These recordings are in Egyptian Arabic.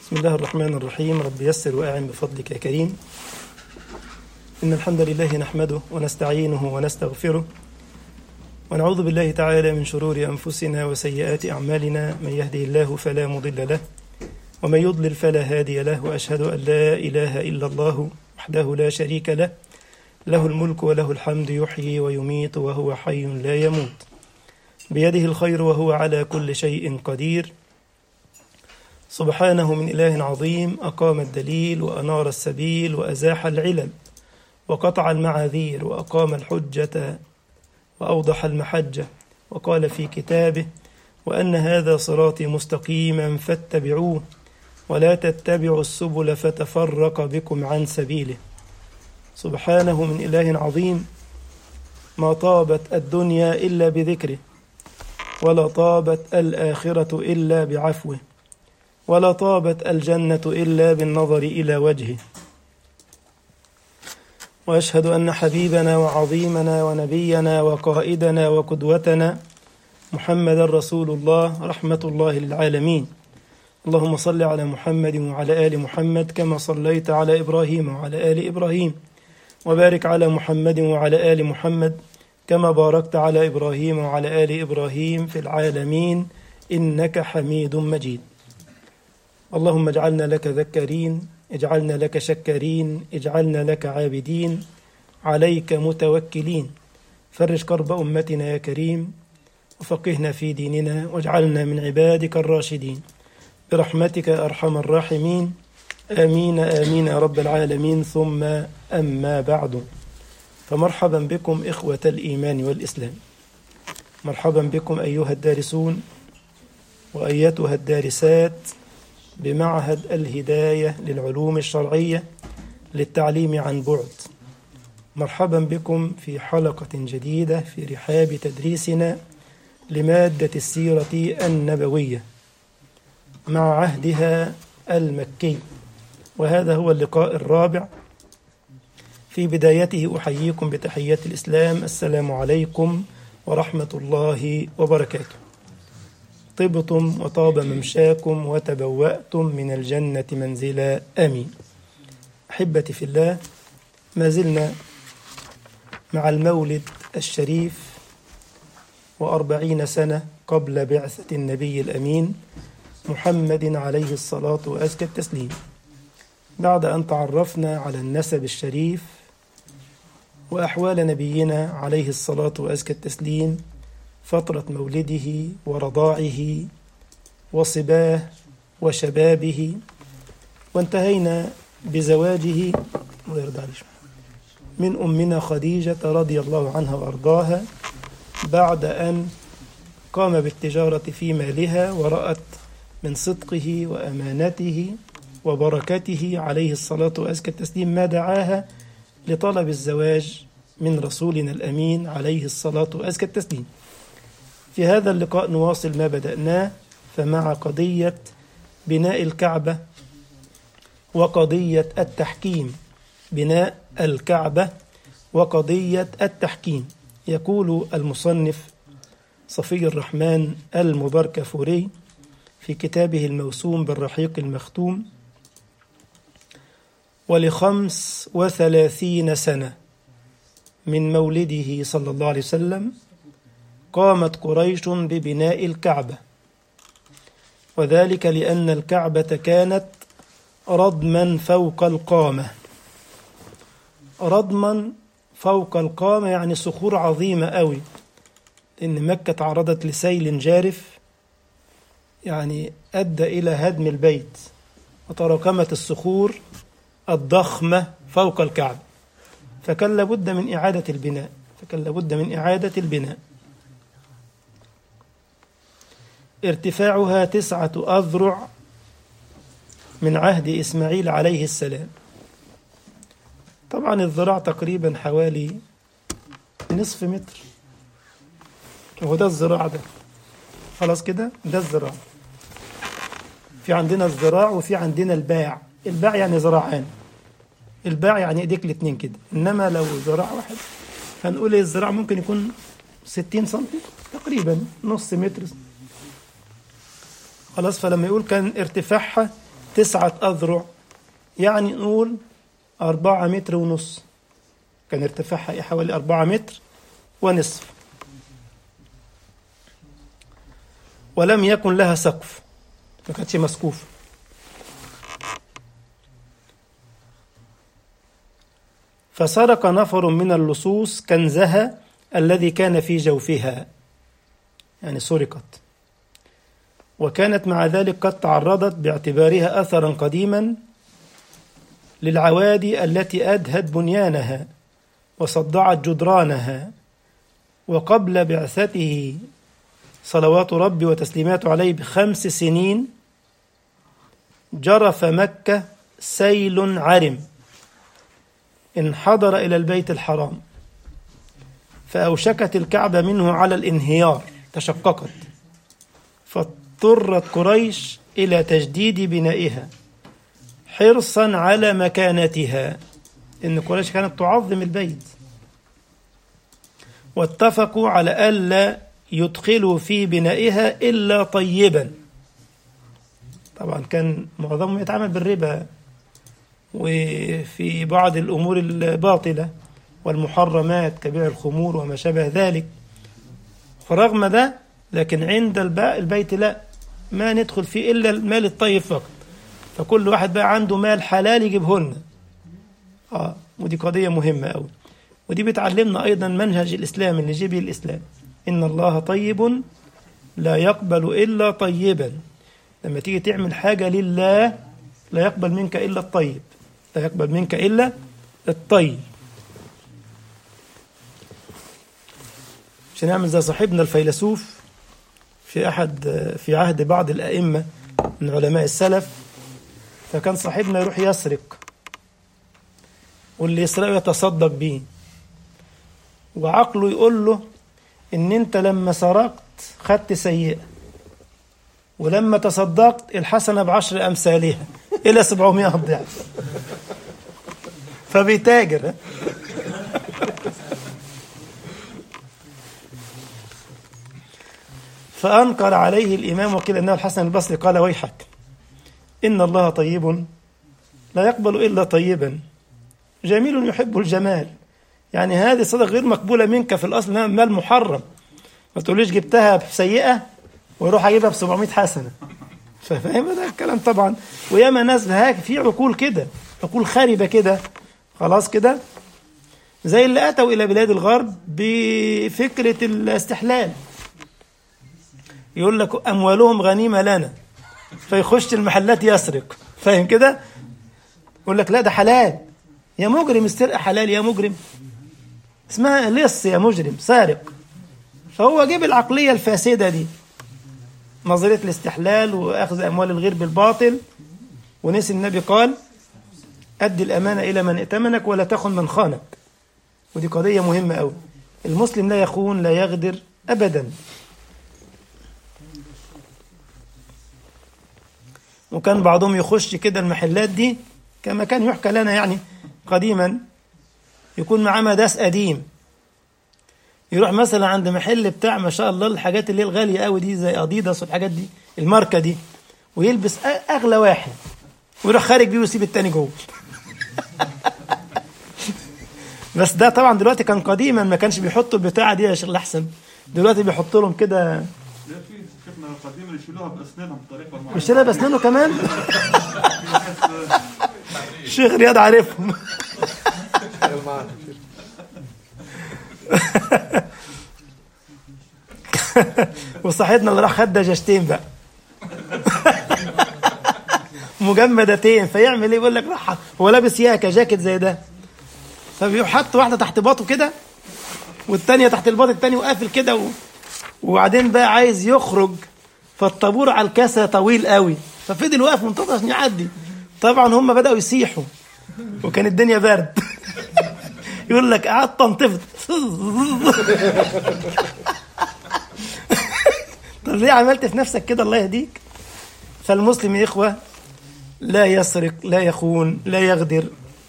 بسم الله الرحمن الرحيم رب يسر وأعن بفضلك يا كريم إن الحمد لله نحمده ونستعينه ونستغفره ونعوذ بالله تعالى من شرور أنفسنا وسيئات أعمالنا من يهده الله فلا مضل له ومن يضلل فلا هادي له وأشهد أن لا إله إلا الله وحده لا شريك له له الملك وله الحمد يحيي ويميت وهو حي لا يموت بيده الخير وهو على كل شيء قدير سبحانه من إله عظيم أقام الدليل وأنار السبيل وأزاح العلل وقطع المعاذير وأقام الحجة وأوضح المحجة وقال في كتابه وأن هذا صراطي مستقيما فاتبعوه ولا تتبعوا السبل فتفرق بكم عن سبيله سبحانه من إله عظيم ما طابت الدنيا إلا بذكره ولا طابت الآخرة إلا بعفوه ولا طابت الجنة إلا بالنظر إلى وجهه وأشهد أن حبيبنا وعظيمنا ونبينا وقائدنا وقدوتنا محمد رسول الله رحمة الله للعالمين اللهم صل على محمد وعلى آل محمد كما صليت على إبراهيم وعلى آل إبراهيم وبارك على محمد وعلى آل محمد كما باركت على إبراهيم وعلى آل إبراهيم في العالمين إنك حميد مجيد اللهم اجعلنا لك ذكرين اجعلنا لك شكرين اجعلنا لك عابدين عليك متوكلين فرج كرب أمتنا يا كريم وفقهنا في ديننا واجعلنا من عبادك الراشدين برحمتك يا أرحم الراحمين آمين آمين يا رب العالمين ثم أما بعد فمرحبا بكم إخوة الإيمان والإسلام مرحبا بكم أيها الدارسون وأيتها الدارسات بمعهد الهداية للعلوم الشرعية للتعليم عن بعد مرحبا بكم في حلقة جديدة في رحاب تدريسنا لمادة السيرة النبوية مع عهدها المكي وهذا هو اللقاء الرابع في بدايته أحييكم بتحيات الإسلام السلام عليكم ورحمة الله وبركاته طبتم وطاب ممشاكم وتبوأتم من الجنة منزلا آمين أحبتي في الله ما زلنا مع المولد الشريف وأربعين سنة قبل بعثة النبي الأمين محمد عليه الصلاة وأزكى التسليم بعد أن تعرفنا على النسب الشريف وأحوال نبينا عليه الصلاة وأزكى التسليم فترة مولده ورضاعه وصباه وشبابه وانتهينا بزواجه من أمنا خديجة رضي الله عنها وأرضاها بعد أن قام بالتجارة في مالها ورأت من صدقه وأمانته وبركته عليه الصلاة وأزكى التسليم ما دعاها لطلب الزواج من رسولنا الأمين عليه الصلاة وأزكى التسليم في هذا اللقاء نواصل ما بدأناه فمع قضية بناء الكعبة وقضية التحكيم بناء الكعبة وقضية التحكيم يقول المصنف صفي الرحمن المبركفوري في كتابه الموسوم بالرحيق المختوم ولخمس وثلاثين سنة من مولده صلى الله عليه وسلم قامت قريش ببناء الكعبة وذلك لأن الكعبة كانت ردما فوق القامة ردما فوق القامة يعني صخور عظيمة قوي لأن مكة تعرضت لسيل جارف يعني أدى إلى هدم البيت وتراكمت الصخور الضخمة فوق الكعبة فكان لابد من إعادة البناء فكان لابد من إعادة البناء ارتفاعها تسعة أذرع من عهد إسماعيل عليه السلام طبعا الذراع تقريبا حوالي نصف متر وهو ده الذراع ده خلاص كده ده الذراع في عندنا الذراع وفي عندنا الباع الباع يعني ذراعان الباع يعني ايديك الاتنين كده انما لو ذراع واحد هنقول الذراع ممكن يكون 60 سم تقريبا نص متر خلاص فلما يقول كان ارتفاعها تسعة أذرع يعني نقول أربعة متر ونص كان ارتفاعها حوالي أربعة متر ونصف ولم يكن لها سقف ما كانتش مسقوفة فسرق نفر من اللصوص كنزها الذي كان في جوفها يعني سرقت وكانت مع ذلك قد تعرضت باعتبارها أثرا قديما للعوادي التي أدهت بنيانها وصدعت جدرانها وقبل بعثته صلوات ربي وتسليماته عليه بخمس سنين جرف مكة سيل عرم انحدر إلى البيت الحرام فأوشكت الكعبة منه على الانهيار تشققت فاضطرت قريش إلى تجديد بنائها حرصا على مكانتها إن قريش كانت تعظم البيت واتفقوا على ألا يدخلوا في بنائها إلا طيبا طبعا كان معظمهم يتعامل بالربا وفي بعض الأمور الباطلة والمحرمات كبيع الخمور وما شابه ذلك فرغم ده لكن عند البيت لا ما ندخل فيه إلا المال الطيب فقط فكل واحد بقى عنده مال حلال يجيبه لنا اه ودي قضية مهمة أوي ودي بتعلمنا أيضا منهج الإسلام اللي جه به الإسلام إن الله طيب لا يقبل إلا طيبا لما تيجي تعمل حاجة لله لا يقبل منك إلا الطيب لا يقبل منك إلا الطيب مش نعمل زي صاحبنا الفيلسوف في أحد في عهد بعض الأئمة من علماء السلف فكان صاحبنا يروح يسرق واللي يسرقه يتصدق بيه وعقله يقول له ان انت لما سرقت خدت سيئة ولما تصدقت الحسنة بعشر أمثالها إلى 700 ضعف فبيتاجر فأنكر عليه الإمام وقيل أنه الحسن البصري قال ويحك إن الله طيب لا يقبل إلا طيبا جميل يحب الجمال يعني هذه صدقة غير مقبولة منك في الأصل إنها مال محرم ما تقوليش جبتها بسيئة ويروح أجيبها ب 700 حسنة فاهم ده الكلام طبعا وياما ناس هاك في عقول كده عقول خاربة كده خلاص كده زي اللي أتوا إلى بلاد الغرب بفكرة الاستحلال يقول لك أموالهم غنيمة لنا فيخش المحلات يسرق فاهم كده يقول لك لا ده حلال يا مجرم السرقة حلال يا مجرم اسمها لص يا مجرم سارق فهو جيب العقلية الفاسدة دي نظرية الاستحلال وأخذ أموال الغير بالباطل ونسي النبي قال أدي الأمانة إلى من ائتمنك ولا تخن من خانك ودي قضية مهمة أوي المسلم لا يخون لا يغدر أبدا وكان بعضهم يخش كده المحلات دي كما كان يحكى لنا يعني قديما يكون معاه مداس قديم يروح مثلا عند محل بتاع ما شاء الله الحاجات اللي هي الغاليه قوي دي زي اديداس والحاجات دي الماركه دي ويلبس اغلى واحد ويروح خارج بيه ويسيب التاني جوه بس ده طبعا دلوقتي كان قديما ما كانش بيحطوا البتاعه دي يا شيخ الاحسن دلوقتي بيحط لهم كده لا في شفنا القديم اللي يشيلوها باسنانهم بطريقه معينه مش لها بسنانه كمان في ناس الشيخ رياض عارفهم وصاحبنا اللي راح خد دجاجتين بقى مجمدتين فيعمل ايه يقول لك راح هو لابس ياكا جاكيت زي ده فبيحط واحده تحت باطه كده والتانية تحت الباط التاني وقافل كده و... وبعدين بقى عايز يخرج فالطابور على الكاسة طويل قوي ففضل واقف منتظر عشان يعدي طبعا هم بدأوا يسيحوا وكان الدنيا برد يقول لك قعدت انتفض طب ليه عملت في نفسك كده الله يهديك فالمسلم يا إخوة لا يسرق لا يخون لا يغدر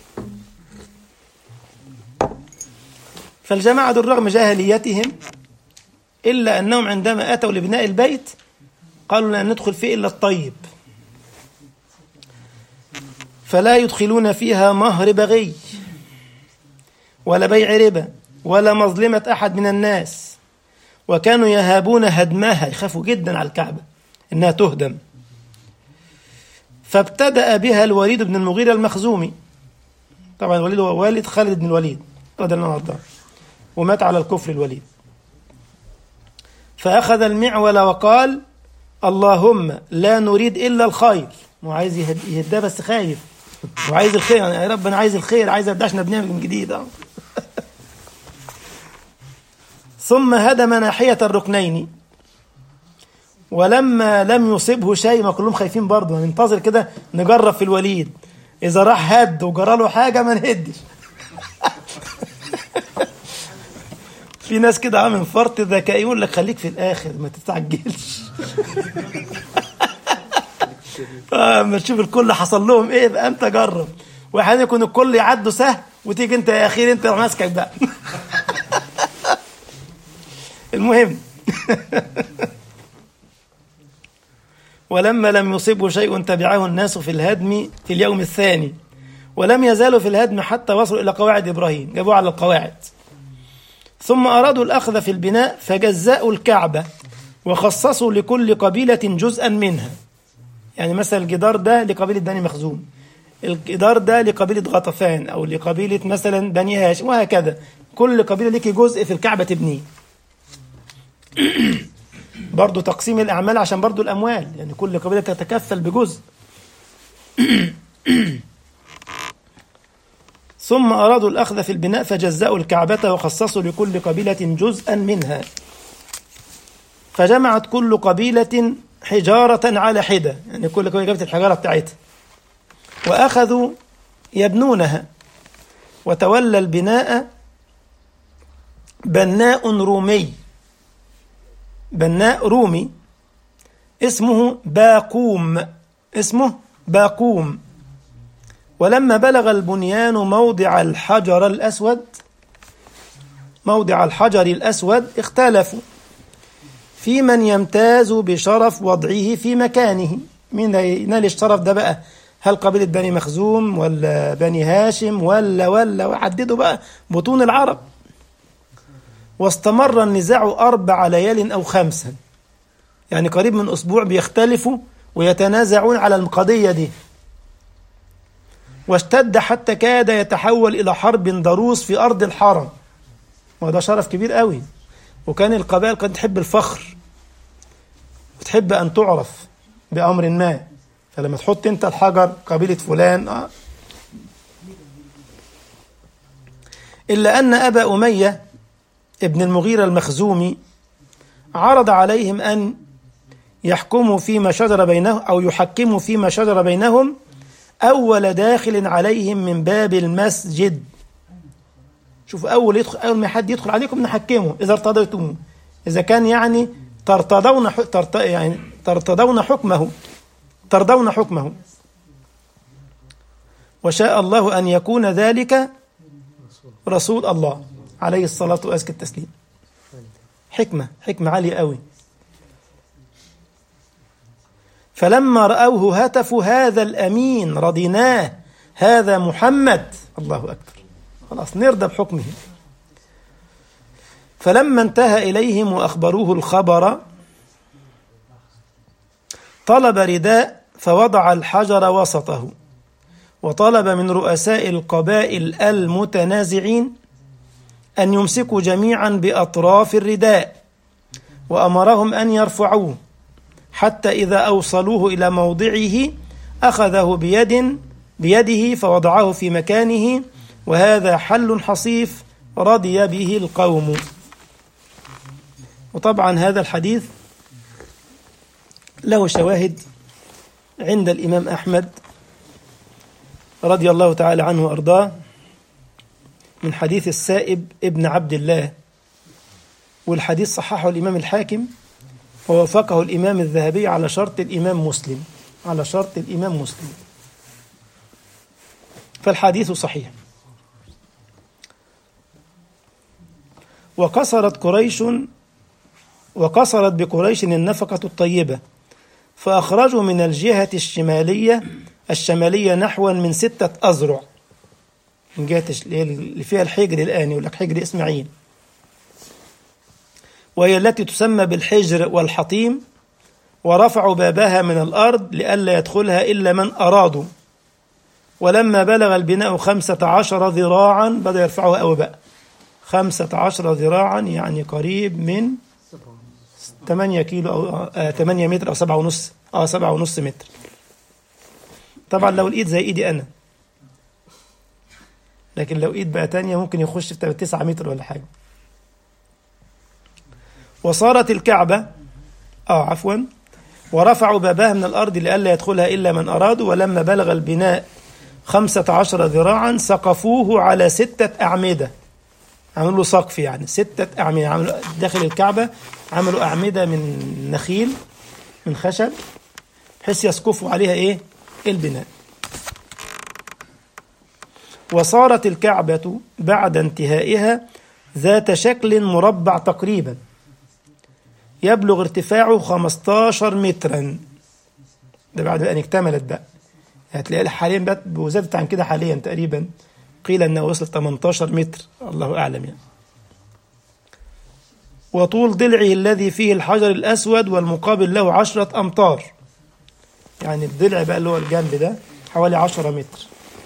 فالجماعة دول رغم جاهليتهم إلا أنهم عندما أتوا لبناء البيت قالوا لا ندخل فيه إلا الطيب فلا يدخلون فيها مهر بغي ولا بيع ربا ولا مظلمة أحد من الناس وكانوا يهابون هدمها يخافوا جدا على الكعبة إنها تهدم فابتدأ بها الوليد بن المغيرة المخزومي طبعا الوليد هو والد خالد بن الوليد رضي الله عنه ومات على الكفر الوليد فأخذ المعول وقال اللهم لا نريد إلا الخير وعايز يهدها بس خايف وعايز الخير يعني يا رب أنا عايز الخير عايز أبدأ بنعمل من جديد أه. ثم هدم ناحية الركنين ولما لم يصبه شيء ما كلهم خايفين برضه ننتظر كده نجرب في الوليد إذا راح هد وجرى له حاجة ما نهدش في ناس كده عامل فرط ذكاء يقول لك خليك في الآخر ما تستعجلش اما تشوف الكل حصل لهم ايه بقى انت جرب واحيانا يكون الكل يعدوا سهل وتيجي انت يا اخير انت ماسكك بقى المهم ولما لم يصبه شيء تبعه الناس في الهدم في اليوم الثاني ولم يزالوا في الهدم حتى وصلوا إلى قواعد إبراهيم جابوه على القواعد ثم أرادوا الأخذ في البناء فجزأوا الكعبة وخصصوا لكل قبيلة جزءا منها يعني مثلا الجدار ده لقبيلة بني مخزوم الجدار ده لقبيلة غطفان أو لقبيلة مثلا بني هاشم وهكذا كل قبيلة لك جزء في الكعبة تبنيه برضو تقسيم الأعمال عشان برضو الأموال يعني كل قبيلة تتكفل بجزء ثم أرادوا الأخذ في البناء فجزأوا الكعبة وخصصوا لكل قبيلة جزءا منها فجمعت كل قبيلة حجارة على حدة يعني كل قبيلة جابت الحجارة بتاعتها وأخذوا يبنونها وتولى البناء بناء رومي بناء رومي اسمه باقوم اسمه باقوم ولما بلغ البنيان موضع الحجر الأسود موضع الحجر الأسود اختلفوا في من يمتاز بشرف وضعه في مكانه مين ينال الشرف ده بقى هل قبيلة بني مخزوم ولا بني هاشم ولا ولا وعددوا بقى بطون العرب واستمر النزاع أربع ليال أو خمسا يعني قريب من أسبوع بيختلفوا ويتنازعون على القضية دي واشتد حتى كاد يتحول إلى حرب ضروس في أرض الحرم وده شرف كبير قوي وكان القبائل كانت تحب الفخر وتحب أن تعرف بأمر ما فلما تحط أنت الحجر قبيلة فلان آه. إلا أن أبا أمية ابن المغيرة المخزومي عرض عليهم أن يحكموا فيما شجر بينهم أو يحكموا فيما شجر بينهم أول داخل عليهم من باب المسجد شوف أول يدخل أول ما حد يدخل عليكم نحكمه إذا ارتضيتموه إذا كان يعني ترتضون ترت يعني ترتضون حكمه ترضون حكمه وشاء الله أن يكون ذلك رسول الله عليه الصلاة وأزكى التسليم حكمة حكمة عالية قوي فلما رأوه هتفوا هذا الأمين رضيناه هذا محمد الله أكبر خلاص نرضى بحكمه فلما انتهى إليهم وأخبروه الخبر طلب رداء فوضع الحجر وسطه وطلب من رؤساء القبائل المتنازعين أن يمسكوا جميعا بأطراف الرداء وأمرهم أن يرفعوه حتى إذا أوصلوه إلى موضعه أخذه بيد بيده فوضعه في مكانه وهذا حل حصيف رضي به القوم وطبعا هذا الحديث له شواهد عند الإمام أحمد رضي الله تعالى عنه وأرضاه من حديث السائب ابن عبد الله والحديث صححه الإمام الحاكم ووافقه الإمام الذهبي على شرط الإمام مسلم على شرط الإمام مسلم فالحديث صحيح وقصرت قريش وقصرت بقريش النفقة الطيبة فأخرجوا من الجهة الشمالية الشمالية نحو من ستة أذرع من جهة الش- اللي فيها الحجر الآن يقول لك حجر إسماعيل وهي التي تسمى بالحجر والحطيم ورفعوا بابها من الأرض لئلا يدخلها إلا من أرادوا ولما بلغ البناء خمسة عشر ذراعا بدأ يرفعوها أوي بقى خمسة عشر ذراعا يعني قريب من 8 كيلو أو آه 8 متر أو سبعة ونص أه سبعة ونص متر طبعا لو الإيد زي إيدي أنا لكن لو إيد بقى تانية ممكن يخش في 9 متر ولا حاجة وصارت الكعبة آه عفوا ورفعوا بابها من الأرض لئلا يدخلها إلا من أرادوا ولما بلغ البناء خمسة عشر ذراعا سقفوه على ستة أعمدة عملوا له سقف يعني ستة أعمدة عملوا داخل الكعبة عملوا أعمدة من نخيل من خشب بحيث يسقفوا عليها إيه البناء وصارت الكعبة بعد انتهائها ذات شكل مربع تقريبا يبلغ ارتفاعه 15 مترا ده بعد أن اكتملت بقى هتلاقي حاليا بقت وزادت عن كده حاليا تقريبا قيل انها وصلت 18 متر الله اعلم يعني وطول ضلعه الذي فيه الحجر الاسود والمقابل له عشرة امتار يعني الضلع بقى اللي هو الجنب ده حوالي 10 متر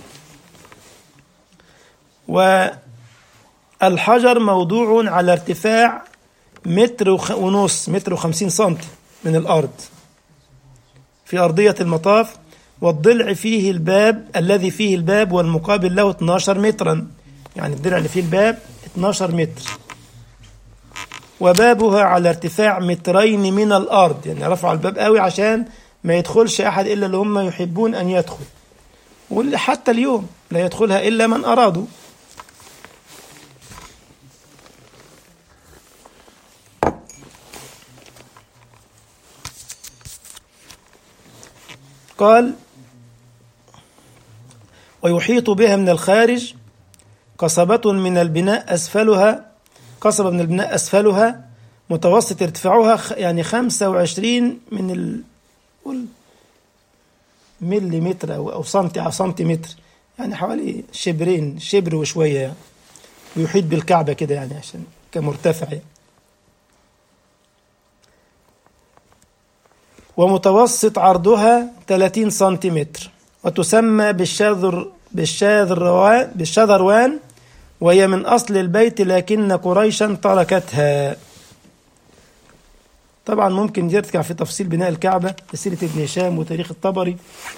والحجر موضوع على ارتفاع متر وخ- ونص متر وخمسين سنتي من الأرض في أرضية المطاف والضلع فيه الباب الذي فيه الباب والمقابل له 12 مترا يعني الضلع اللي فيه الباب 12 متر وبابها على ارتفاع مترين من الأرض يعني رفعوا الباب قوي عشان ما يدخلش أحد إلا اللي هم يحبون أن يدخل وحتى اليوم لا يدخلها إلا من أرادوا قال ويحيط بها من الخارج قصبة من البناء أسفلها قصبة من البناء أسفلها متوسط ارتفاعها خ- يعني 25 من ال قول ملي متر أو أو سنتي أو سنتيمتر يعني حوالي شبرين شبر وشوية يعني ويحيط بالكعبة كده يعني عشان كمرتفع يعني. ومتوسط عرضها 30 سنتيمتر وتسمى بالشاذر بالشاذروان بالشذروان وهي من أصل البيت لكن قريشا تركتها طبعا ممكن يرجع في تفصيل بناء الكعبة في سيرة ابن هشام وتاريخ الطبري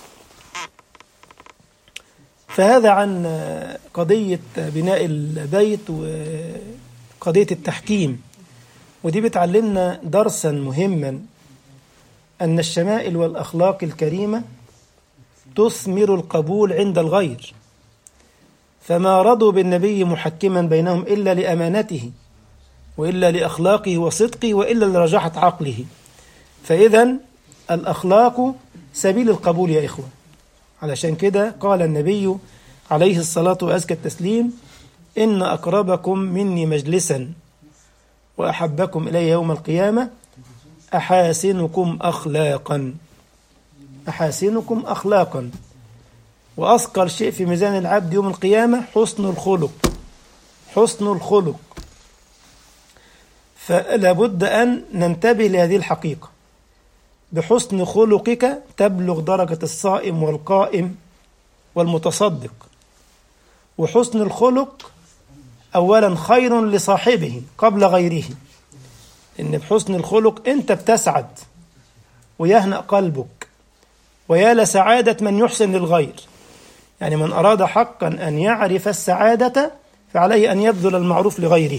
فهذا عن قضية بناء البيت وقضية التحكيم ودي بتعلمنا درسا مهما أن الشمائل والأخلاق الكريمة تثمر القبول عند الغير فما رضوا بالنبي محكما بينهم إلا لأمانته وإلا لأخلاقه وصدقه وإلا لرجحة عقله فإذا الأخلاق سبيل القبول يا إخوة علشان كده قال النبي عليه الصلاة وأزكى التسليم إن أقربكم مني مجلسا وأحبكم إلي يوم القيامة أحاسنكم أخلاقا أحاسنكم أخلاقا وأثقل شيء في ميزان العبد يوم القيامة حسن الخلق حسن الخلق فلا بد أن ننتبه لهذه الحقيقة بحسن خلقك تبلغ درجة الصائم والقائم والمتصدق وحسن الخلق أولا خير لصاحبه قبل غيره إن بحسن الخلق أنت بتسعد ويهنأ قلبك ويا لسعادة من يحسن للغير يعني من أراد حقا أن يعرف السعادة فعليه أن يبذل المعروف لغيره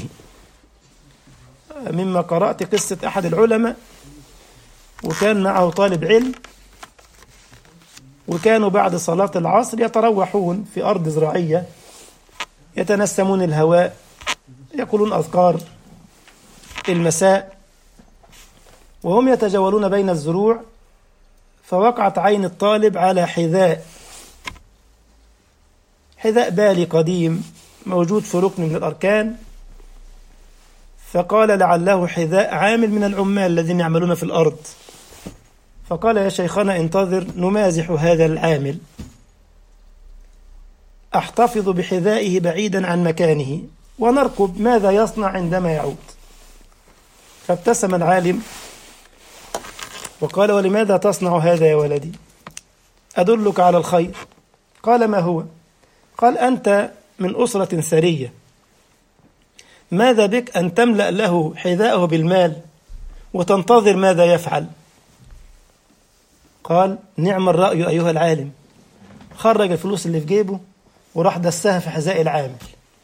مما قرأت قصة أحد العلماء وكان معه طالب علم وكانوا بعد صلاة العصر يتروحون في أرض زراعية يتنسمون الهواء يقولون أذكار المساء وهم يتجولون بين الزروع فوقعت عين الطالب على حذاء حذاء بالي قديم موجود في ركن من الأركان فقال لعله حذاء عامل من العمال الذين يعملون في الأرض فقال يا شيخنا انتظر نمازح هذا العامل أحتفظ بحذائه بعيدا عن مكانه ونرقب ماذا يصنع عندما يعود فابتسم العالم وقال ولماذا تصنع هذا يا ولدي أدلك على الخير قال ما هو قال أنت من أسرة ثرية ماذا بك أن تملأ له حذاءه بالمال وتنتظر ماذا يفعل قال نعم الرأي أيها العالم خرج الفلوس اللي في جيبه وراح دسها في حذاء العامل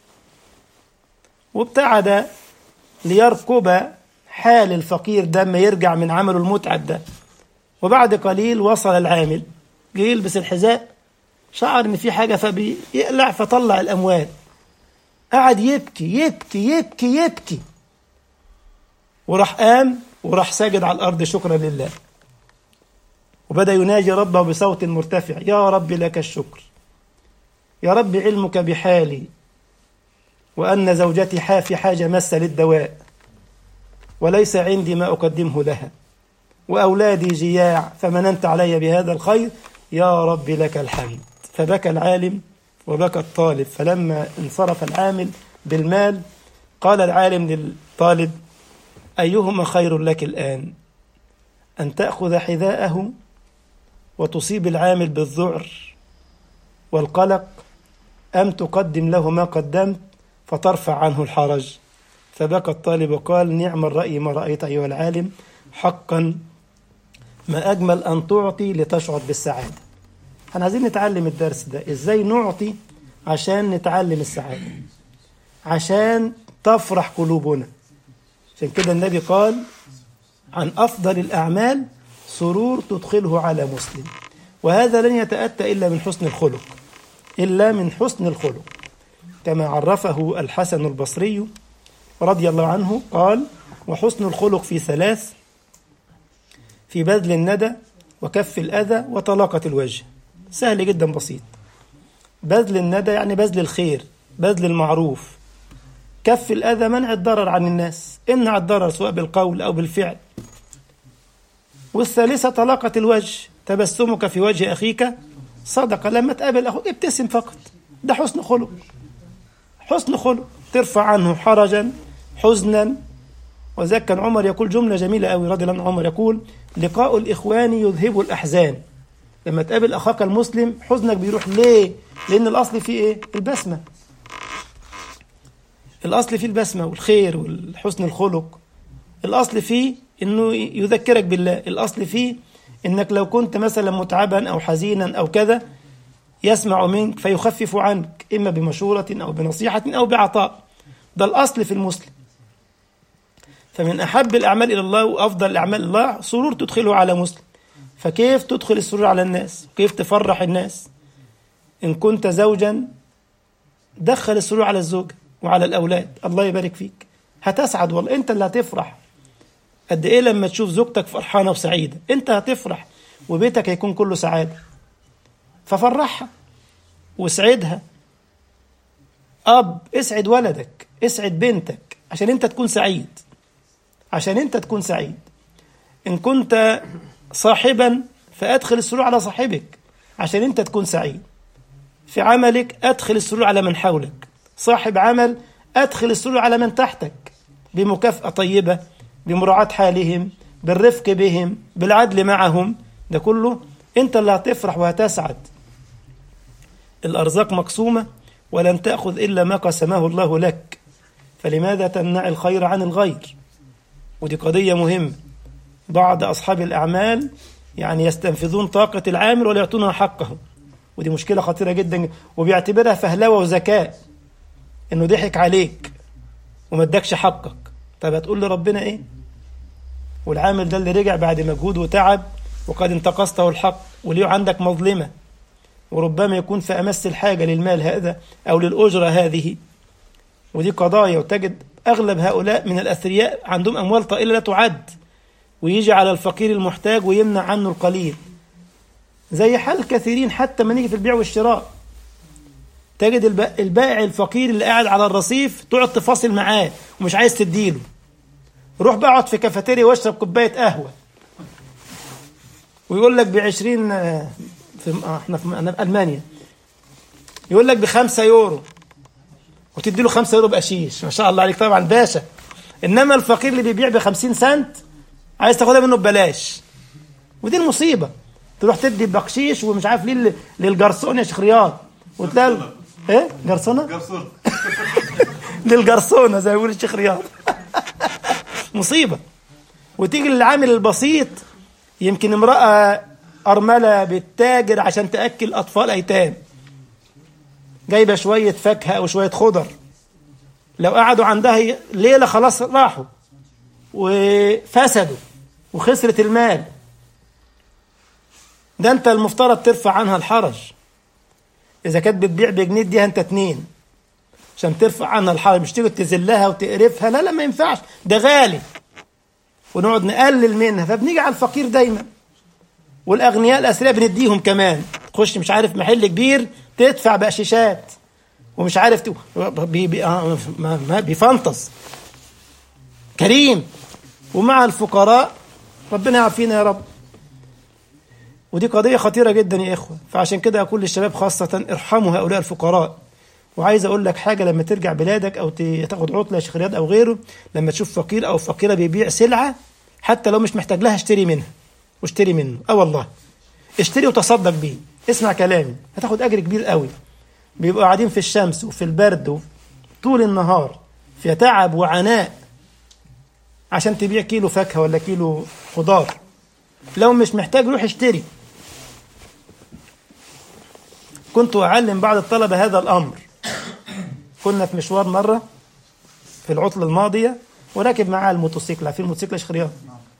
وابتعد ليركب حال الفقير ده ما يرجع من عمله المتعب ده وبعد قليل وصل العامل جه يلبس الحذاء شعر ان في حاجه فبيقلع فطلع الاموال قعد يبكي يبكي يبكي يبكي وراح قام وراح ساجد على الارض شكرا لله وبدا يناجي ربه بصوت مرتفع يا رب لك الشكر يا رب علمك بحالي وان زوجتي في حاجه ماسه للدواء وليس عندي ما اقدمه لها واولادي جياع فمننت علي بهذا الخير يا رب لك الحمد فبكى العالم وبكى الطالب فلما انصرف العامل بالمال قال العالم للطالب أيهما خير لك الآن أن تأخذ حذاءه وتصيب العامل بالذعر والقلق أم تقدم له ما قدمت فترفع عنه الحرج فبكى الطالب وقال نعم الرأي ما رأيت أيها العالم حقا ما أجمل أن تعطي لتشعر بالسعادة احنا عايزين نتعلم الدرس ده ازاي نعطي عشان نتعلم السعادة عشان تفرح قلوبنا عشان كده النبي قال عن أفضل الأعمال سرور تدخله على مسلم وهذا لن يتأتى إلا من حسن الخلق إلا من حسن الخلق كما عرفه الحسن البصري رضي الله عنه قال وحسن الخلق في ثلاث في بذل الندى وكف الأذى وطلاقة الوجه سهل جدا بسيط بذل الندى يعني بذل الخير بذل المعروف كف الأذى منع الضرر عن الناس امنع الضرر سواء بالقول أو بالفعل والثالثة طلاقة الوجه تبسمك في وجه أخيك صدقة لما تقابل أخوك ابتسم فقط ده حسن خلق حسن خلق ترفع عنه حرجا حزنا وذلك كان عمر يقول جملة جميلة قوي رضي الله عنه عمر يقول لقاء الإخوان يذهب الأحزان لما تقابل أخاك المسلم حزنك بيروح ليه؟ لأن الأصل فيه إيه؟ البسمة الأصل فيه البسمة والخير والحسن الخلق الأصل فيه إنه يذكرك بالله الأصل فيه إنك لو كنت مثلا متعبا أو حزينا أو كذا يسمع منك فيخفف عنك إما بمشورة أو بنصيحة أو بعطاء ده الأصل في المسلم فمن أحب الأعمال إلى الله وأفضل الأعمال الله سرور تدخله على مسلم فكيف تدخل السرور على الناس كيف تفرح الناس إن كنت زوجا دخل السرور على الزوجة وعلى الأولاد الله يبارك فيك هتسعد والله أنت اللي هتفرح قد إيه لما تشوف زوجتك فرحانة وسعيدة أنت هتفرح وبيتك هيكون كله سعادة ففرحها واسعدها أب اسعد ولدك اسعد بنتك عشان أنت تكون سعيد عشان أنت تكون سعيد إن كنت صاحبا فأدخل السرور على صاحبك عشان أنت تكون سعيد في عملك أدخل السرور على من حولك صاحب عمل أدخل السرور على من تحتك بمكافأة طيبة بمراعاة حالهم بالرفق بهم بالعدل معهم ده كله أنت اللي هتفرح وهتسعد الأرزاق مقسومة ولن تأخذ إلا ما قسمه الله لك فلماذا تمنع الخير عن الغير ودي قضية مهمة بعض أصحاب الأعمال يعني يستنفذون طاقة العامل ولا يعطونها حقه ودي مشكلة خطيرة جدا وبيعتبرها فهلوة وذكاء إنه ضحك عليك وما ادكش حقك طب هتقول لربنا إيه؟ والعامل ده اللي رجع بعد مجهود وتعب وقد انتقصته الحق وليه عندك مظلمة وربما يكون في أمس الحاجة للمال هذا أو للأجرة هذه ودي قضايا وتجد أغلب هؤلاء من الأثرياء عندهم أموال طائلة لا تعد ويجي على الفقير المحتاج ويمنع عنه القليل زي حال كثيرين حتى ما نيجي في البيع والشراء تجد البائع الفقير اللي قاعد على الرصيف تقعد تفاصل معاه ومش عايز تديله روح بقعد في كافيتيريا واشرب كوبايه قهوه ويقول لك ب 20 آه، في آه، احنا في أنا في المانيا يقول لك ب 5 يورو وتدي له 5 يورو بقشيش ما شاء الله عليك طبعا باشا انما الفقير اللي بيبيع ب 50 سنت عايز تاخدها منه ببلاش ودي المصيبه تروح تدي بقشيش ومش عارف ليه لل- للجرسون يا شيخ رياض وتلاقي ال- ايه جرسونه قرصون للجرسونه زي ما بيقول الشيخ رياض مصيبه وتيجي للعامل البسيط يمكن امراه ارمله بتتاجر عشان تاكل اطفال ايتام جايبه شويه فاكهه او شويه خضر لو قعدوا عندها ي- ليله خلاص راحوا وفسدوا وخسرت المال ده انت المفترض ترفع عنها الحرج اذا كانت بتبيع بجنيه دي انت اتنين عشان ترفع عنها الحرج مش تيجي تذلها وتقرفها لا لا ما ينفعش ده غالي ونقعد نقلل منها فبنيجي على الفقير دايما والاغنياء الاثرياء بنديهم كمان تخش مش عارف محل كبير تدفع بقشيشات ومش عارف ت... بي... بي... آه، ما... ما... بيفنطز كريم ومع الفقراء ربنا يعافينا يا رب ودي قضية خطيرة جدا يا إخوة فعشان كده أقول للشباب خاصة ارحموا هؤلاء الفقراء وعايز أقول لك حاجة لما ترجع بلادك أو ت- تاخد عطلة يا شيخ رياض أو غيره لما تشوف فقير أو فقيرة بيبيع سلعة حتى لو مش محتاج لها اشتري منها واشتري منه اه والله اشتري وتصدق بيه اسمع كلامي هتاخد أجر كبير قوي بيبقوا قاعدين في الشمس وفي البرد طول النهار في تعب وعناء عشان تبيع كيلو فاكهة ولا كيلو خضار لو مش محتاج روح اشتري كنت أعلم بعض الطلبة هذا الأمر كنا في مشوار مرة في العطلة الماضية وراكب معاه الموتوسيكل عارفين الموتوسيكل يا شيخ رياض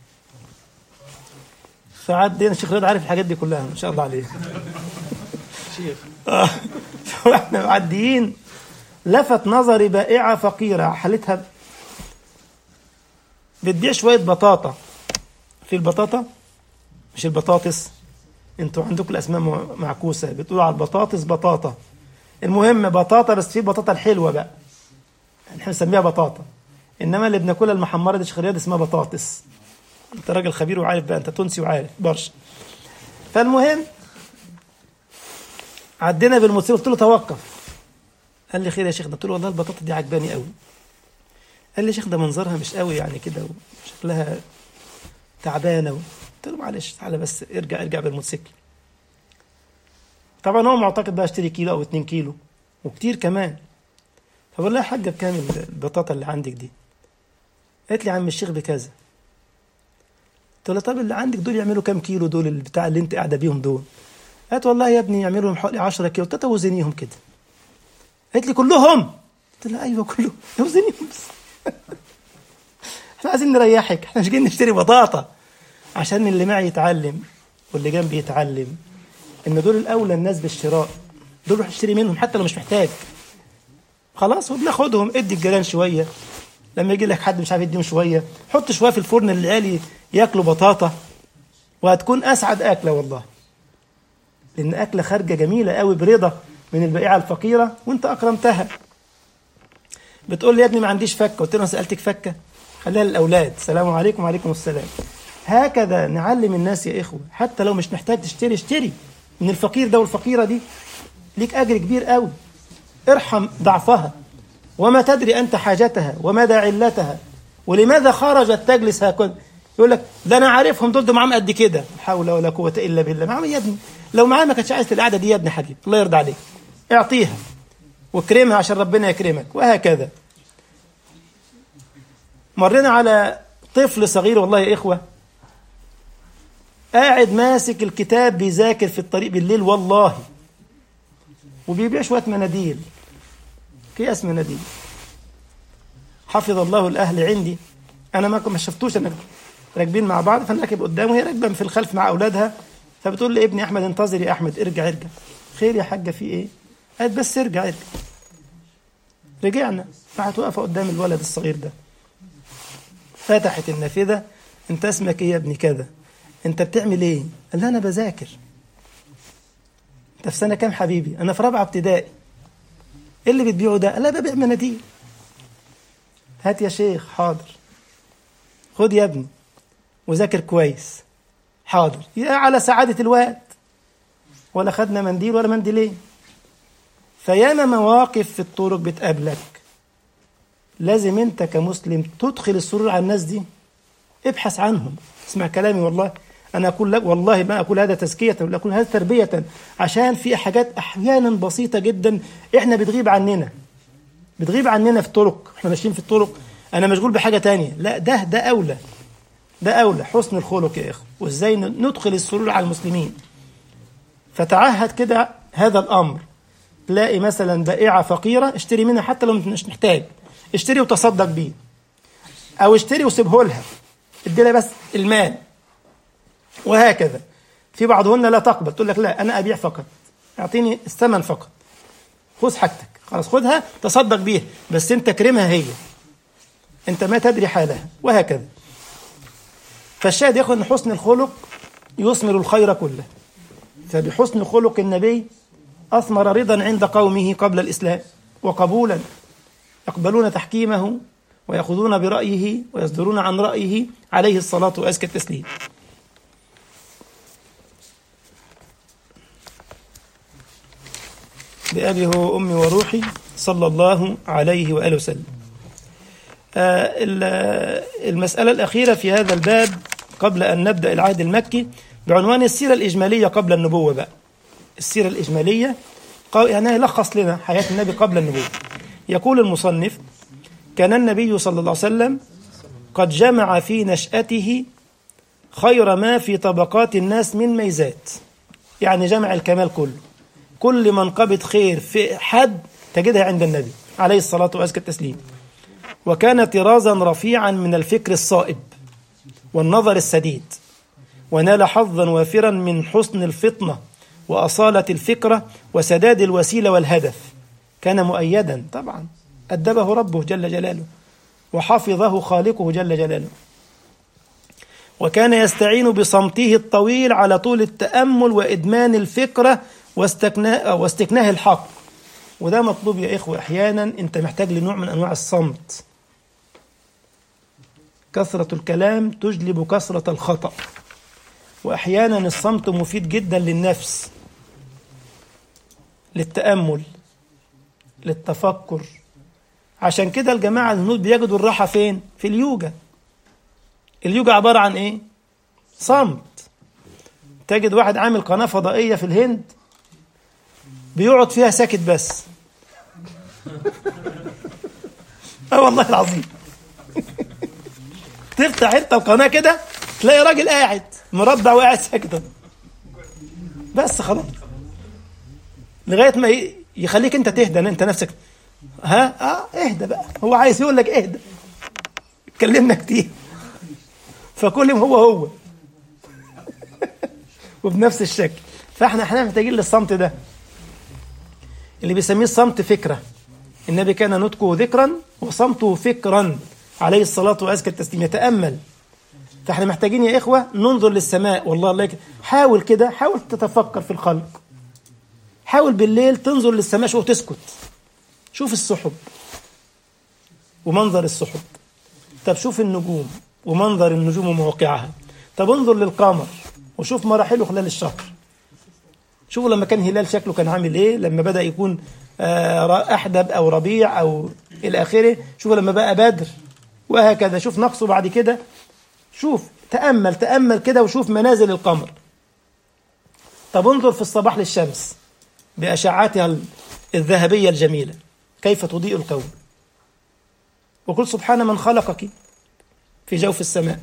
فعدينا الشيخ رياض عارف الحاجات دي كلها ما شاء الله عليه آه. واحنا معديين لفت نظري بائعة فقيرة حالتها بتبيع شوية بطاطا في البطاطا مش البطاطس انتوا عندكم الاسماء م- معكوسه بتقولوا على البطاطس بطاطا المهم بطاطا بس في البطاطا الحلوه بقى احنا بنسميها بطاطا انما اللي بناكلها المحمره دي شيخ رياض اسمها بطاطس انت راجل خبير وعارف بقى انت تونسي وعارف برشا فالمهم عدينا بالموتوسيكل قلت له توقف قال لي خير يا شيخ ده قلت له والله البطاطا دي عجباني قوي قال لي يا شيخ ده منظرها مش قوي يعني كده وشكلها تعبانه قلت له معلش تعالى بس ارجع ارجع بالموتوسيكل طبعا هو معتقد بقى اشتري كيلو او اتنين كيلو وكتير كمان فبقول لها يا حاجه بكام البطاطا اللي عندك دي قالت لي يا عم الشيخ بكذا قلت لها طب اللي عندك دول يعملوا كام كيلو دول البتاع اللي انت قاعده بيهم دول قالت والله يا ابني يعملوا لهم حوالي 10 كيلو قلت لها وزنيهم كده قالت لي كلهم قلت لها ايوه كلهم وزنيهم بس احنا عايزين نريحك احنا مش جايين نشتري بطاطا عشان اللي معي يتعلم واللي جنبي يتعلم ان دول الاولى الناس بالشراء دول روح اشتري منهم حتى لو مش محتاج خلاص وبناخدهم ادي الجيران شويه لما يجي لك حد مش عارف يديهم شويه حط شويه في الفرن للعيال ياكلوا بطاطا وهتكون اسعد اكله والله لان اكله خارجه جميله قوي برضا من البائعه الفقيره وانت اكرمتها بتقول لي يا ابني ما عنديش فكه قلت له انا سالتك فكه خليها للاولاد السلام عليكم وعليكم السلام هكذا نعلم الناس يا إخوة حتى لو مش محتاج تشتري اشتري من الفقير ده والفقيرة دي ليك أجر كبير قوي ارحم ضعفها وما تدري أنت حاجتها ومدى علتها ولماذا خرجت تجلس هكذا يقول لك ده أنا عارفهم دول ده معاهم قد كده لا حول ولا قوة إلا بالله معاهم يا ابني لو معاه ما كانتش عايز القعدة دي يا ابني حبيبي الله يرضى عليك اعطيها واكرمها عشان ربنا يكرمك وهكذا مرينا على طفل صغير والله يا إخوة قاعد ماسك الكتاب بيذاكر في الطريق بالليل والله وبيبيع شوية مناديل كياس مناديل حفظ الله الأهل عندي أنا ما ما شفتوش أنا راكبين مع بعض فأنا راكب قدامه وهي راكبة في الخلف مع أولادها فبتقول لي ابني أحمد انتظر يا أحمد ارجع ارجع خير يا حاجة في إيه؟ قالت بس ارجع ارجع رجعنا راحت واقفة قدام الولد الصغير ده فتحت النافذة انت اسمك ايه يا ابني كذا انت بتعمل ايه قال لها انا بذاكر انت في سنه كام حبيبي انا في رابعه ابتدائي ايه اللي بتبيعه ده قال لها ببيع مناديل هات يا شيخ حاضر خد يا ابني وذاكر كويس حاضر يا على سعادة الوقت ولا خدنا منديل ولا منديلين فياما مواقف في الطرق بتقابلك لازم انت كمسلم تدخل السرور على الناس دي ابحث عنهم اسمع كلامي والله انا اقول لك والله ما اقول هذا تزكيه ولا اقول هذا تربيه عشان في حاجات احيانا بسيطه جدا احنا بتغيب عننا بتغيب عننا في الطرق احنا ماشيين في الطرق انا مشغول بحاجه تانية لا ده ده اولى ده اولى حسن الخلق يا اخوه وازاي ندخل السرور على المسلمين فتعهد كده هذا الامر تلاقي مثلا بائعه فقيره اشتري منها حتى لو مش محتاج اشتري وتصدق بيه او اشتري وسيبه لها ادي لها بس المال وهكذا في بعضهن لا تقبل تقول لك لا انا ابيع فقط اعطيني الثمن فقط خذ حاجتك خلاص خذها تصدق بيها بس انت كرمها هي انت ما تدري حالها وهكذا فالشاهد ياخذ ان حسن الخلق يثمر الخير كله فبحسن خلق النبي اثمر رضا عند قومه قبل الاسلام وقبولا يقبلون تحكيمه ويأخذون برأيه ويصدرون عن رأيه عليه الصلاة وأزكى التسليم بأبي هو أمي وروحي صلى الله عليه وآله وسلم آه المسألة الأخيرة في هذا الباب قبل أن نبدأ العهد المكي بعنوان السيرة الإجمالية قبل النبوة بقى السيرة الإجمالية يعني يلخص لنا حياة النبي قبل النبوة يقول المصنف كان النبي صلى الله عليه وسلم قد جمع في نشأته خير ما في طبقات الناس من ميزات يعني جمع الكمال كله كل منقبة خير في حد تجدها عند النبي عليه الصلاة وأزكى التسليم وكان طرازا رفيعا من الفكر الصائب والنظر السديد ونال حظا وافرا من حسن الفطنة وأصالة الفكرة وسداد الوسيلة والهدف كان مؤيدا طبعا أدبه ربه جل جلاله وحفظه خالقه جل جلاله وكان يستعين بصمته الطويل على طول التأمل وإدمان الفكرة واستكناء واستكناه الحق وده مطلوب يا إخوة أحيانا أنت محتاج لنوع من أنواع الصمت كثرة الكلام تجلب كثرة الخطأ وأحيانا الصمت مفيد جدا للنفس للتأمل للتفكر عشان كده الجماعة الهنود بيجدوا الراحة فين؟ في اليوجا اليوجا عبارة عن إيه؟ صمت تجد واحد عامل قناة فضائية في الهند بيقعد فيها ساكت بس اه والله العظيم تفتح انت القناة كده تلاقي راجل قاعد مربع وقاعد ساكت بس خلاص لغاية ما يخليك انت تهدى انت نفسك ها اه اهدى بقى هو عايز يقول لك اهدى اتكلمنا كتير فكلهم هو هو وبنفس الشكل فاحنا احنا محتاجين للصمت ده اللي بيسميه الصمت فكره النبي كان نطقه ذكرا وصمته فكرا عليه الصلاة وأزكى التسليم يتأمل فاحنا محتاجين يا إخوة ننظر للسماء والله الله حاول كده حاول تتفكر في الخلق حاول بالليل تنظر للسماء شو تسكت شوف السحب ومنظر السحب طب شوف النجوم ومنظر النجوم ومواقعها طب انظر للقمر وشوف مراحله خلال الشهر شوفوا لما كان هلال شكله كان عامل ايه لما بدأ يكون آه أحدب أو ربيع أو إلى آخره شوفوا لما بقى بدر وهكذا شوف نقصه بعد كده شوف تأمل تأمل كده وشوف منازل القمر طب انظر في الصباح للشمس بأشعاتها الذهبية الجميلة كيف تضيء الكون وقل سبحان من خلقك في جوف السماء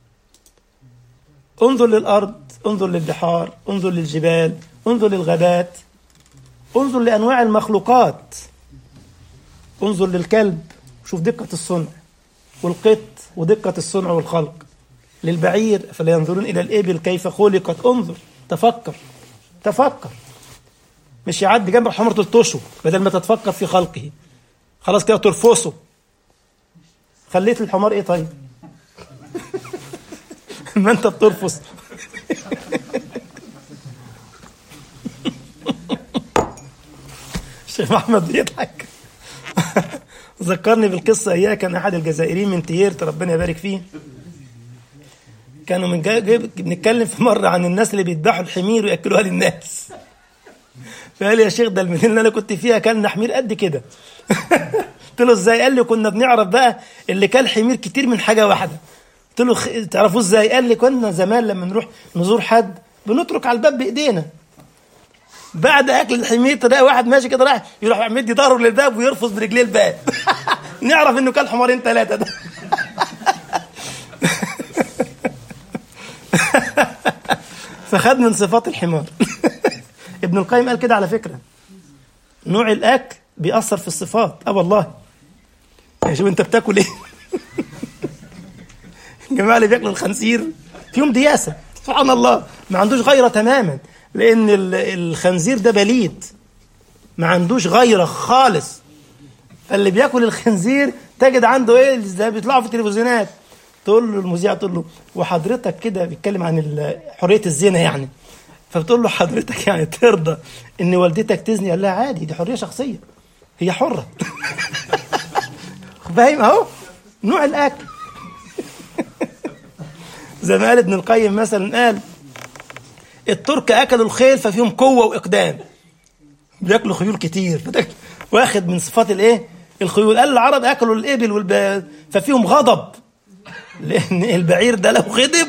انظر للأرض انظر للبحار انظر للجبال انظر للغابات انظر لأنواع المخلوقات انظر للكلب شوف دقة الصنع والقط ودقة الصنع والخلق للبعير فلا ينظرون إلى الإبل كيف خلقت انظر تفكر تفكر مش يعدي جنب الحمر تلطشه بدل ما تتفكر في خلقه خلاص كده ترفصه خليت الحمار ايه طيب ما انت بترفص الشيخ محمد بيضحك ذكرني بالقصة إياه كان أحد الجزائريين من تييرت ربنا يبارك فيه كانوا من جاي جاي بنتكلم في مره عن الناس اللي بيذبحوا الحمير وياكلوها للناس فقال لي يا شيخ ده المدينه اللي انا كنت فيها كان حمير قد كده قلت له ازاي قال لي كنا بنعرف بقى اللي كان حمير كتير من حاجه واحده قلت له خ- تعرفوه ازاي قال لي كنا زمان لما نروح نزور حد بنترك على الباب بايدينا بعد اكل الحمير تلاقي واحد ماشي كده رايح يروح مدي ظهره للباب ويرفض برجليه الباب نعرف انه كان حمارين ثلاثه ده فخد من صفات الحمار ابن القيم قال كده على فكره نوع الاكل بيأثر في الصفات اه والله يا شوف انت بتاكل ايه الجماعه اللي بياكلوا الخنزير فيهم دياسه سبحان الله ما عندوش غيره تماما لان ال- الخنزير ده بليد ما عندوش غيره خالص فاللي بياكل الخنزير تجد عنده ايه زي بيطلعوا في التلفزيونات تقول له المذيع تقول له وحضرتك كده بيتكلم عن ال- حريه الزنا يعني فبتقول له حضرتك يعني ترضى ان والدتك تزني قال لها عادي دي حريه شخصيه هي حره فاهم اهو نوع الاكل زي ما قال ابن القيم مثلا قال الترك اكلوا الخيل ففيهم قوه واقدام بياكلوا خيول كتير فده واخد من صفات الايه الخيول قال العرب اكلوا الابل والب... ففيهم غضب لان البعير ده لو غضب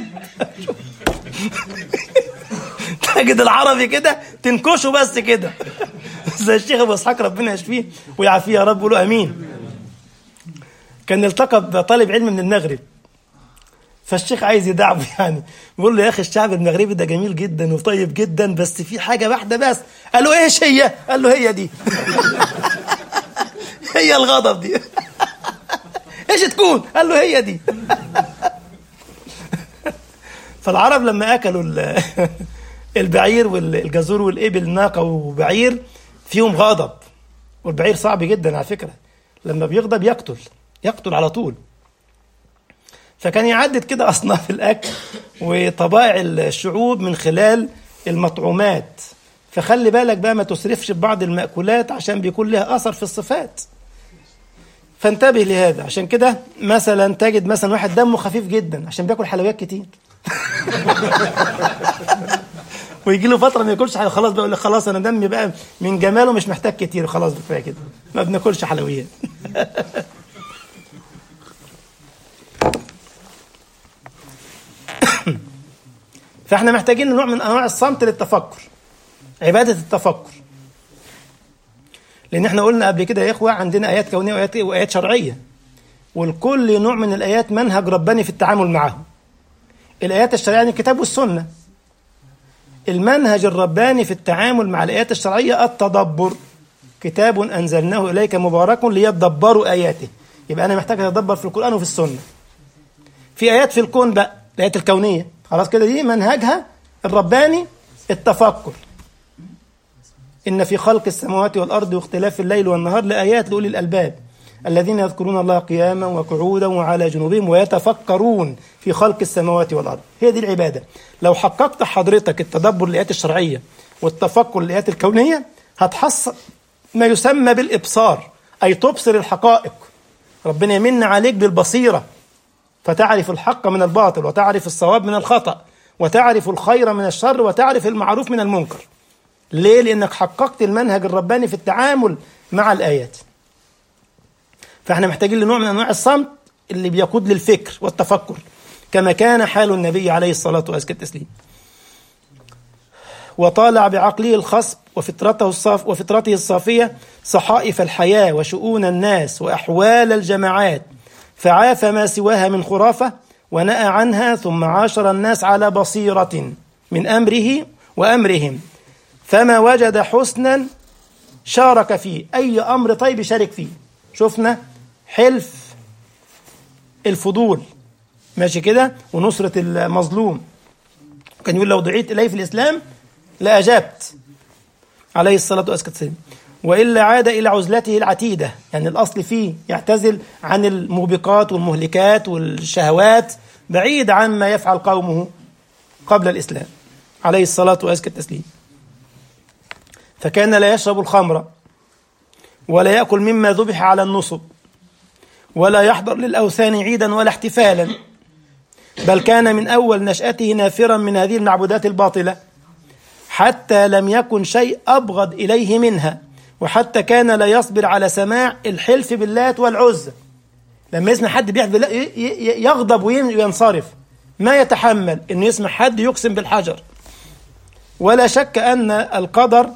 تجد العربي كده تنكشه بس كده زي الشيخ ابو اسحاق ربنا يشفيه ويعافيه يا رب قولوا امين كان التقى بطالب علم من المغرب فالشيخ عايز يدعمه يعني بيقول له يا اخي الشعب المغربي ده جميل جدا وطيب جدا بس في حاجه واحده بس قال له ايش هي؟ قال له هي دي هي الغضب دي ايش تكون؟ قال له هي دي فالعرب لما اكلوا ال- البعير والجزور والابل ناقه وبعير فيهم غضب والبعير صعب جدا على فكره لما بيغضب يقتل يقتل على طول فكان يعدد كده اصناف الاكل وطبائع الشعوب من خلال المطعومات فخلي بالك بقى ما تسرفش ببعض المأكولات عشان بيكون لها اثر في الصفات فانتبه لهذا عشان كده مثلا تجد مثلا واحد دمه خفيف جدا عشان بياكل حلويات كتير ويجي له فتره ما ياكلش حاجه خلاص بقى يقول لك خلاص انا دمي بقى من جماله مش محتاج كتير خلاص كفايه كده ما بناكلش حلويات فاحنا محتاجين نوع من انواع الصمت للتفكر عباده التفكر لان احنا قلنا قبل كده يا اخوه عندنا ايات كونيه وايات وايات شرعيه والكل نوع من الايات منهج رباني في التعامل معه الايات الشرعيه يعني الكتاب والسنه المنهج الرباني في التعامل مع الايات الشرعيه التدبر كتاب انزلناه اليك مبارك ليدبروا اياته يبقى انا محتاج اتدبر في القران وفي السنه في ايات في الكون بقى الايات الكونيه خلاص كده دي منهجها الرباني التفكر إن في خلق السماوات والأرض واختلاف الليل والنهار لآيات لأولي الألباب الذين يذكرون الله قياما وقعودا وعلى جنوبهم ويتفكرون في خلق السماوات والأرض هي دي العبادة لو حققت حضرتك التدبر للآيات الشرعية والتفكر للآيات الكونية هتحصل ما يسمى بالإبصار أي تبصر الحقائق ربنا يمن عليك بالبصيرة فتعرف الحق من الباطل وتعرف الصواب من الخطأ وتعرف الخير من الشر وتعرف المعروف من المنكر ليه؟ لأنك حققت المنهج الرباني في التعامل مع الآيات فاحنا محتاجين لنوع من أنواع الصمت اللي بيقود للفكر والتفكر كما كان حال النبي عليه الصلاة والسلام وطالع بعقله الخصب وفطرته الصاف وفطرته الصافية صحائف الحياة وشؤون الناس وأحوال الجماعات فعاف ما سواها من خرافة ونأى عنها ثم عاشر الناس على بصيرة من أمره وأمرهم فما وجد حسنا شارك فيه أي أمر طيب يشارك فيه شفنا حلف الفضول ماشي كده ونصرة المظلوم كان يقول لو دعيت إليه في الإسلام لأجبت عليه الصلاة والسلام وإلا عاد إلى عزلته العتيدة يعني الأصل فيه يعتزل عن الموبقات والمهلكات والشهوات بعيد عن ما يفعل قومه قبل الإسلام عليه الصلاة والسلام فكان لا يشرب الخمر ولا يأكل مما ذبح على النصب ولا يحضر للأوثان عيدا ولا احتفالا بل كان من أول نشأته نافرا من هذه المعبودات الباطلة حتى لم يكن شيء أبغض إليه منها وحتى كان لا يصبر على سماع الحلف باللات والعزى لما يسمع حد بيحلف بالله ي- ي- يغضب وينصرف ما يتحمل انه يسمع حد يقسم بالحجر ولا شك ان القدر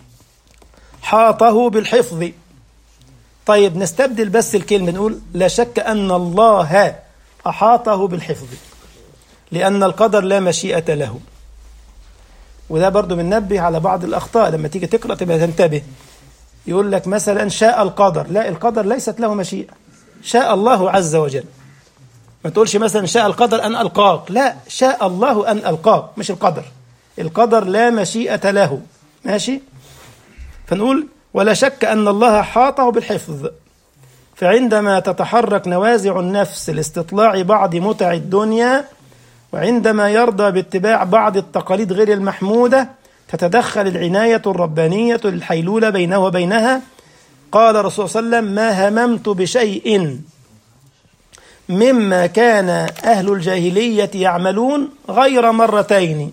حاطه بالحفظ طيب نستبدل بس الكلمه نقول لا شك ان الله احاطه بالحفظ لان القدر لا مشيئه له وده برضو بننبه على بعض الاخطاء لما تيجي تقرا تبقى تنتبه يقول لك مثلا شاء القدر لا القدر ليست له مشيئه شاء الله عز وجل ما تقولش مثلا شاء القدر أن ألقاك لا شاء الله أن ألقاك مش القدر القدر لا مشيئة له ماشي فنقول ولا شك أن الله حاطه بالحفظ فعندما تتحرك نوازع النفس لاستطلاع بعض متع الدنيا وعندما يرضى باتباع بعض التقاليد غير المحمودة تتدخل العناية الربانية للحيلولة بينه وبينها قال الرسول صلى الله عليه وسلم ما هممت بشيء مما كان أهل الجاهلية يعملون غير مرتين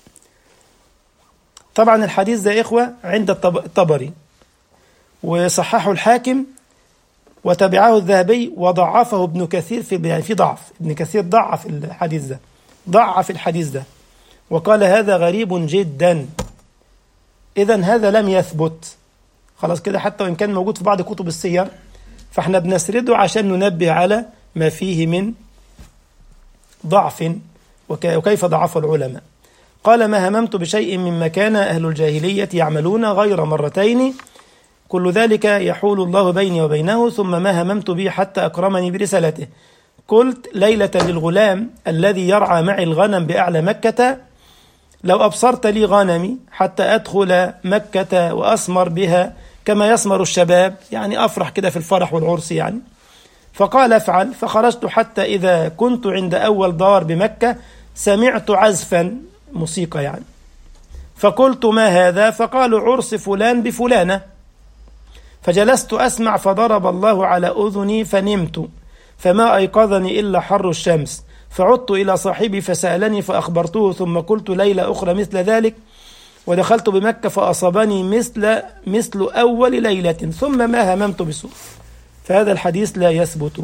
طبعا الحديث ده يا إخوة عند الطب- الطبري وصححه الحاكم وتبعه الذهبي وضعفه ابن كثير في يعني في ضعف ابن كثير ضعف الحديث ده ضعف الحديث ده وقال هذا غريب جدا إذا هذا لم يثبت خلاص كده حتى وإن كان موجود في بعض كتب السير فاحنا بنسرده عشان ننبه على ما فيه من ضعف وك- وكيف ضعف العلماء قال ما هممت بشيء مما كان أهل الجاهلية يعملون غير مرتين كل ذلك يحول الله بيني وبينه ثم ما هممت به حتى أكرمني برسالته قلت ليلة للغلام الذي يرعى معي الغنم بأعلى مكة لو أبصرت لي غنمي حتى أدخل مكة وأسمر بها كما يسمر الشباب يعني أفرح كده في الفرح والعرس يعني فقال افعل فخرجت حتى إذا كنت عند أول دار بمكة سمعت عزفا موسيقى يعني فقلت ما هذا فقالوا عرس فلان بفلانة فجلست أسمع فضرب الله على أذني فنمت فما أيقظني إلا حر الشمس فعدت إلى صاحبي فسألني فأخبرته ثم قلت ليلة أخرى مثل ذلك ودخلت بمكة فأصابني مثل مثل أول ليلة ثم ما هممت بسوء فهذا الحديث لا يثبت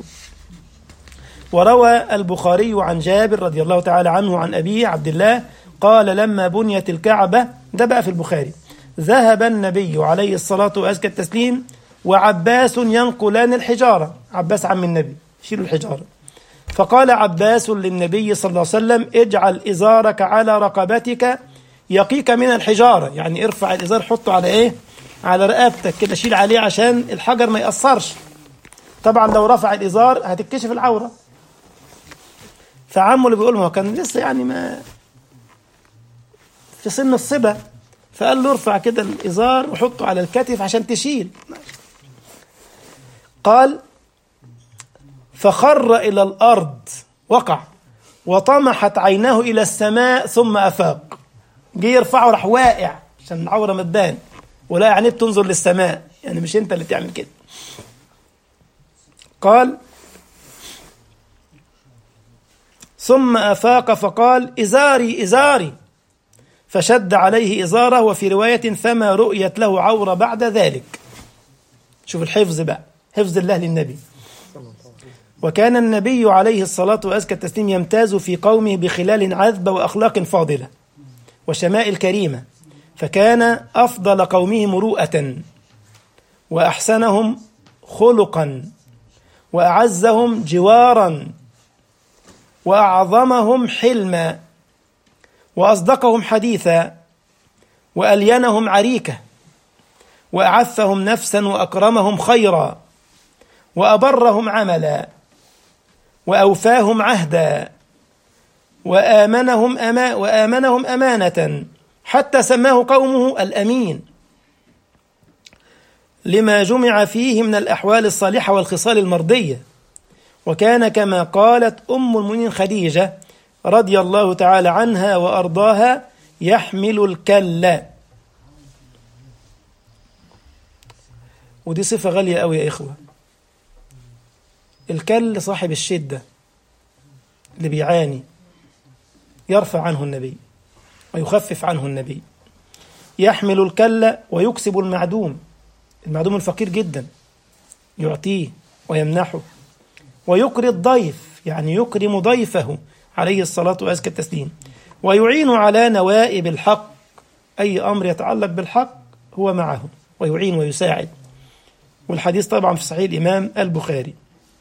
وروى البخاري عن جابر رضي الله تعالى عنه عن أبيه عبد الله قال لما بنيت الكعبة ده بقى في البخاري ذهب النبي عليه الصلاة وأزكى التسليم وعباس ينقلان الحجارة عباس عم النبي شيلوا الحجارة فقال عباس للنبي صلى الله عليه وسلم اجعل إزارك على رقبتك يقيك من الحجارة يعني ارفع الإزار حطه على إيه على رقبتك كده شيل عليه عشان الحجر ما يأثرش طبعا لو رفع الإزار هتتكشف العورة فعمه اللي بيقول ما هو كان لسه يعني ما في سن الصبا فقال له ارفع كده الإزار وحطه على الكتف عشان تشيل قال فخر إلى الأرض وقع وطمحت عيناه إلى السماء ثم أفاق جه يرفعه راح واقع عشان العورة ما تبان ولا يعني بتنظر للسماء يعني مش انت اللي تعمل كده قال ثم أفاق فقال إزاري إزاري فشد عليه إزاره وفي رواية فما رؤيت له عورة بعد ذلك شوف الحفظ بقى حفظ الله للنبي وكان النبي عليه الصلاة وأزكى التسليم يمتاز في قومه بخلال عذبة وأخلاق فاضلة وشمائل كريمة فكان أفضل قومه مروءة وأحسنهم خلقا وأعزهم جوارا وأعظمهم حلما وأصدقهم حديثا وألينهم عريكة وأعفهم نفسا وأكرمهم خيرا وأبرهم عملا وأوفاهم عهدا وآمنهم أما وآمنهم أمانة حتى سماه قومه الأمين لما جمع فيه من الأحوال الصالحة والخصال المرضية وكان كما قالت أم المؤمنين خديجة رضي الله تعالى عنها وأرضاها يحمل الكل ودي صفة غالية أوي يا إخوة الكل صاحب الشدة اللي بيعاني يرفع عنه النبي ويخفف عنه النبي يحمل الكل ويكسب المعدوم المعدوم الفقير جدا يعطيه ويمنحه ويقري الضيف يعني يكرم ضيفه عليه الصلاة وأزكى التسليم ويعين على نوائب الحق أي أمر يتعلق بالحق هو معه ويعين ويساعد والحديث طبعا في صحيح الإمام البخاري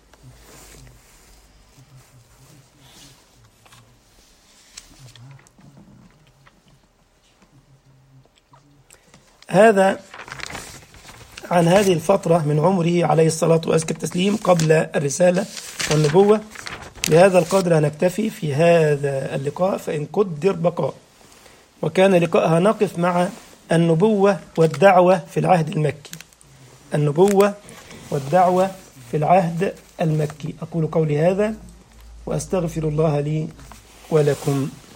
هذا عن هذه الفترة من عمره عليه الصلاة وأزكى التسليم قبل الرسالة والنبوة بهذا القدر هنكتفي في هذا اللقاء فإن قدر بقاء وكان لقاءها نقف مع النبوة والدعوة في العهد المكي النبوة والدعوة في العهد المكي أقول قولي هذا وأستغفر الله لي ولكم